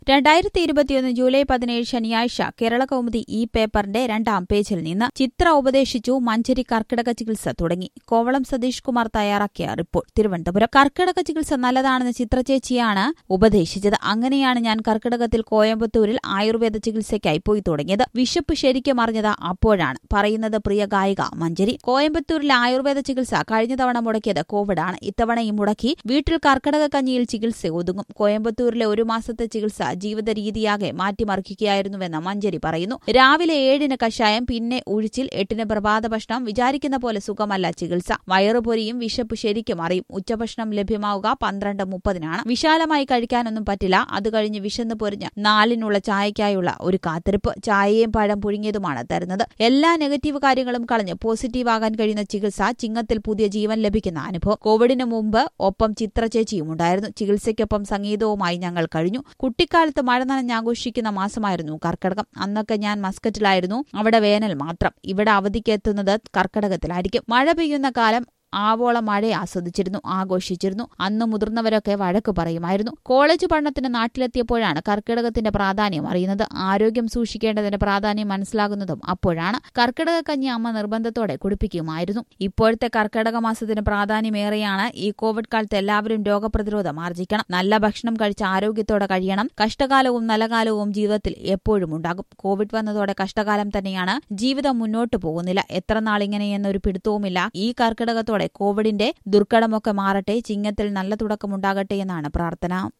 രണ്ടായിരത്തി ഇരുപത്തിയൊന്ന് ജൂലൈ പതിനേഴ് ശനിയാഴ്ച കേരള കൗമുദി ഈ പേപ്പറിന്റെ രണ്ടാം പേജിൽ നിന്ന് ചിത്ര ഉപദേശിച്ചു മഞ്ചരി കർക്കിടക ചികിത്സ തുടങ്ങി കോവളം സതീഷ് കുമാർ തയ്യാറാക്കിയ റിപ്പോർട്ട് തിരുവനന്തപുരം കർക്കിടക ചികിത്സ നല്ലതാണെന്ന് ചിത്രചേച്ചിയാണ് ഉപദേശിച്ചത് അങ്ങനെയാണ് ഞാൻ കർക്കിടകത്തിൽ കോയമ്പത്തൂരിൽ ആയുർവേദ ചികിത്സയ്ക്കായി പോയി തുടങ്ങിയത് വിശപ്പ് ശരിക്കും അറിഞ്ഞത് അപ്പോഴാണ് പറയുന്നത് പ്രിയ ഗായിക മഞ്ചരി കോയമ്പത്തൂരിലെ ആയുർവേദ ചികിത്സ കഴിഞ്ഞ തവണ മുടക്കിയത് കോവിഡാണ് ഇത്തവണയും മുടക്കി വീട്ടിൽ കർക്കിടക കഞ്ഞിയിൽ ചികിത്സ ഒതുങ്ങും കോയമ്പത്തൂരിലെ ഒരു മാസത്തെ ചികിത്സ ജീവിത രീതിയാകെ മാറ്റിമറിക്കുകയായിരുന്നുവെന്ന് മഞ്ചരി പറയുന്നു രാവിലെ ഏഴിന് കഷായം പിന്നെ ഉഴിച്ചിൽ എട്ടിന് പ്രഭാത ഭക്ഷണം വിചാരിക്കുന്ന പോലെ സുഖമല്ല ചികിത്സ വയറുപൊരിയും വിശപ്പ് ശരിക്കും അറിയും ഉച്ചഭക്ഷണം ലഭ്യമാവുക പന്ത്രണ്ട് മുപ്പതിനാണ് വിശാലമായി കഴിക്കാനൊന്നും പറ്റില്ല അത് കഴിഞ്ഞ് വിശന്ന് പൊരിഞ്ഞ് നാലിനുള്ള ചായയ്ക്കായുള്ള ഒരു കാത്തിരിപ്പ് ചായയും പഴം പുഴുങ്ങിയതുമാണ് തരുന്നത് എല്ലാ നെഗറ്റീവ് കാര്യങ്ങളും കളഞ്ഞ് പോസിറ്റീവ് ആകാൻ കഴിയുന്ന ചികിത്സ ചിങ്ങത്തിൽ പുതിയ ജീവൻ ലഭിക്കുന്ന അനുഭവം കോവിഡിന് മുമ്പ് ഒപ്പം ചിത്രചേച്ചിയും ഉണ്ടായിരുന്നു ചികിത്സയ്ക്കൊപ്പം സംഗീതവുമായി ഞങ്ങൾ കഴിഞ്ഞു കുട്ടിക്കാലത്ത് മഴ നനഞ്ഞാഘോഷിക്കുന്ന മാസമായിരുന്നു കർക്കടകം അന്നൊക്കെ ഞാൻ മസ്കറ്റിലായിരുന്നു അവിടെ വേനൽ മാത്രം ഇവിടെ അവധിക്കെത്തുന്നത് കർക്കടകത്തിലായിരിക്കും മഴ പെയ്യുന്ന കാലം ആവോളം മഴ ആസ്വദിച്ചിരുന്നു ആഘോഷിച്ചിരുന്നു അന്ന് മുതിർന്നവരൊക്കെ വഴക്ക് പറയുമായിരുന്നു കോളേജ് പഠനത്തിന് നാട്ടിലെത്തിയപ്പോഴാണ് കർക്കിടകത്തിന്റെ പ്രാധാന്യം അറിയുന്നത് ആരോഗ്യം സൂക്ഷിക്കേണ്ടതിന്റെ പ്രാധാന്യം മനസ്സിലാകുന്നതും അപ്പോഴാണ് കർക്കിടക കഞ്ഞി അമ്മ നിർബന്ധത്തോടെ കുടിപ്പിക്കുമായിരുന്നു ഇപ്പോഴത്തെ കർക്കിടക മാസത്തിന് പ്രാധാന്യമേറെയാണ് ഈ കോവിഡ് കാലത്ത് എല്ലാവരും രോഗപ്രതിരോധം ആർജിക്കണം നല്ല ഭക്ഷണം കഴിച്ച് ആരോഗ്യത്തോടെ കഴിയണം കഷ്ടകാലവും നല്ല കാലവും ജീവിതത്തിൽ എപ്പോഴും ഉണ്ടാകും കോവിഡ് വന്നതോടെ കഷ്ടകാലം തന്നെയാണ് ജീവിതം മുന്നോട്ട് പോകുന്നില്ല എത്ര നാളിങ്ങനെയെന്നൊരു പിടുത്തവുമില്ല ഈ കർക്കിടകത്തോടെ കോവിഡിന്റെ ദുർഘടമൊക്കെ മാറട്ടെ ചിങ്ങത്തിൽ നല്ല തുടക്കമുണ്ടാകട്ടെ എന്നാണ് പ്രാർത്ഥന